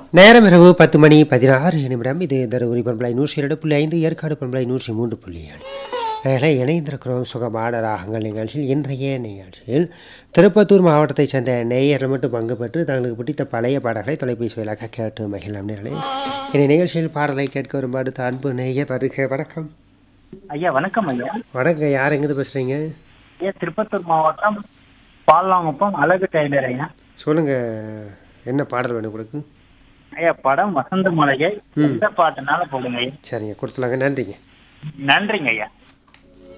நேரம் இரவு பத்து மணி பதினாறு நிமிடம் இது தருமபுரி பண்பலை நூற்றி இரண்டு புள்ளி ஐந்து ஏற்காடு பண்பலை நூற்றி மூன்று புள்ளி ஏழு நேர்களை இணைந்திருக்கிறோம் சுகமான ராகங்கள் நிகழ்ச்சியில் இன்றைய நிகழ்ச்சியில் திருப்பத்தூர் மாவட்டத்தைச் சேர்ந்த நேயர்கள் மட்டும் பங்கு பெற்று தங்களுக்கு பிடித்த பழைய பாடல்களை தொலைபேசி வாயிலாக கேட்டு மகிழலாம் நேர்களே இந்த நிகழ்ச்சியில் பாடலை கேட்க வரும் அடுத்த அன்பு நேயர் வருக வணக்கம் ஐயா வணக்கம் ஐயா வணக்கம் யார் எங்கிருந்து பேசுகிறீங்க ஐயா திருப்பத்தூர் மாவட்டம் பாலாங்குப்பம் அழகு டெய்லர் ஐயா சொல்லுங்கள் என்ன பாடல் வேணும் உங்களுக்கு ஐயா படம் வசந்த மலையை எந்த பாட்டுனால போடுங்க ஐயா சரிங்க கொடுத்துலாங்க நன்றிங்க நன்றிங்க ஐயா